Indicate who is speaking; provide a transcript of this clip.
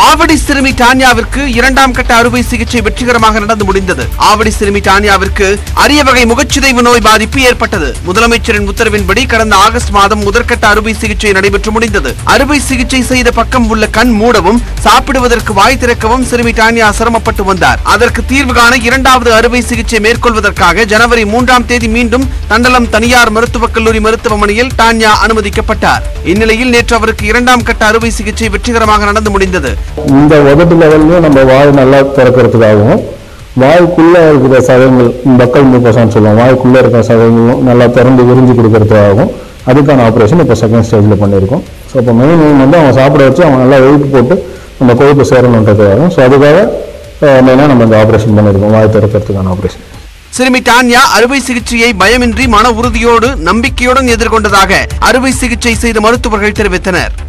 Speaker 1: ஆவடி சிறுமி டான்யாவிற்கு இரண்டாம் கட்ட அறுவை சிகிச்சை வெற்றிகரமாக நடந்து முடிந்தது ஆவடி சிறுமி டான்யாவிற்கு அரிய வகை முகச்சிதைவு நோய் பாதிப்பு ஏற்பட்டது முதலமைச்சரின் உத்தரவின்படி கடந்த ஆகஸ்ட் மாதம் முதற்கட்ட அறுவை சிகிச்சை நடைபெற்று முடிந்தது அறுவை சிகிச்சை செய்த பக்கம் உள்ள கண் மூடவும் சாப்பிடுவதற்கு வாய் திறக்கவும் சிறுமி டான்யா சிரமப்பட்டு வந்தார் அதற்கு தீர்வு காண இரண்டாவது அறுவை சிகிச்சை மேற்கொள்வதற்காக ஜனவரி மூன்றாம் தேதி மீண்டும் தண்டலம் தனியார் மருத்துவக் கல்லூரி மருத்துவமனையில் டான்யா அனுமதிக்கப்பட்டார் இந்நிலையில் நேற்று அவருக்கு இரண்டாம் கட்ட அறுவை சிகிச்சை வெற்றிகரமாக நடந்து முடிந்தது
Speaker 2: இந்த உதட்டு லெவல்லையும் நம்ம வாய் நல்லா திறக்கிறதுக்காகவும் வாய்க்குள்ள இருக்கிற சதங்கள் பக்கல் மூக்கசான்னு சொல்லுவோம் வாய்க்குள்ள இருக்கிற சதங்களும் நல்லா திறந்து விரிஞ்சு கொடுக்கறதுக்காகவும் அதுக்கான ஆப்ரேஷன் இப்போ செகண்ட் ஸ்டேஜில் பண்ணியிருக்கோம் ஸோ இப்போ மெயின் எய்ம் வந்து அவன் சாப்பிட வச்சு அவன் நல்லா வெயிட் போட்டு நம்ம கொழுப்பு சேரணுன்றதுக்காகவும் ஸோ அதுக்காக மெயினாக நம்ம இந்த ஆப்ரேஷன் பண்ணியிருக்கோம் வாய் திறக்கிறதுக்கான ஆப்ரேஷன்
Speaker 1: சிறுமி டான்யா அறுவை சிகிச்சையை பயமின்றி மன உறுதியோடு நம்பிக்கையுடன் எதிர்கொண்டதாக அறுவை சிகிச்சை செய்த மருத்துவர்கள் தெரிவித்தனர்